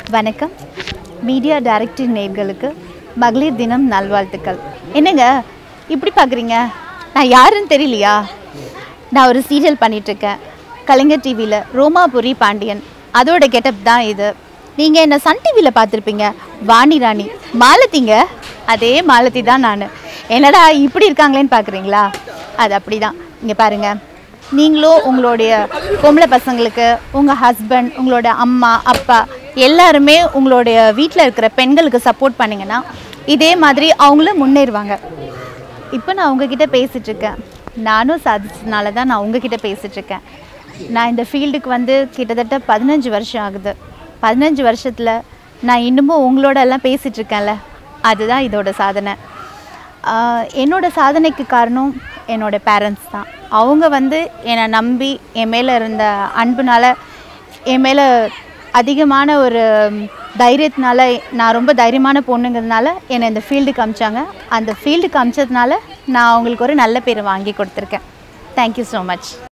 வணக்கம் media director நேர்களுக்கு மகளிர் தினம் நல்வாழ்த்துக்கள் என்னங்க இப்படி பார்க்குறீங்க நான் யாருன்னு தெரியலையா நான் ஒரு சீரியல் பண்ணிகிட்ருக்கேன் கலைஞர் டிவியில் ரோமாபுரி பாண்டியன் அதோட கெட்டப் தான் இது நீங்கள் என்ன சன் டிவியில் பார்த்துருப்பீங்க வாணி ராணி மாலத்திங்க அதே மாலத்தி தான் நான் என்னடா இப்படி இருக்காங்களேன்னு பார்க்குறீங்களா அது அப்படி தான் இங்கே பாருங்கள் நீங்களும் உங்களுடைய பொம்பளை பசங்களுக்கு உங்கள் ஹஸ்பண்ட் உங்களோட அம்மா அப்பா எல்லாருமே உங்களுடைய வீட்டில் இருக்கிற பெண்களுக்கு சப்போர்ட் பண்ணிங்கன்னா இதே மாதிரி அவங்களும் முன்னேறுவாங்க இப்போ நான் உங்ககிட்ட பேசிட்டு இருக்கேன் நானும் சாதிச்சதுனால தான் நான் உங்ககிட்ட பேசிட்டு இருக்கேன் நான் இந்த ஃபீல்டுக்கு வந்து கிட்டத்தட்ட பதினஞ்சு வருஷம் ஆகுது பதினஞ்சு வருஷத்தில் நான் இன்னமும் உங்களோட எல்லாம் பேசிட்டு இருக்கேன்ல அதுதான் இதோட சாதனை ஆஹ் என்னோட சாதனைக்கு காரணம் என்னோட பேரண்ட்ஸ் தான் அவங்க வந்து என்னை நம்பி என் மேலே இருந்த அன்புனால என் மேலே அதிகமான ஒரு தைரியத்தினால நான் ரொம்ப தைரியமான பொண்ணுங்கிறதுனால என்னை இந்த ஃபீல்டுக்கு அமிச்சாங்க அந்த ஃபீல்டுக்கு அமிச்சதுனால நான் அவங்களுக்கு ஒரு நல்ல பேர் வாங்கி கொடுத்துருக்கேன் தேங்க்யூ ஸோ மச்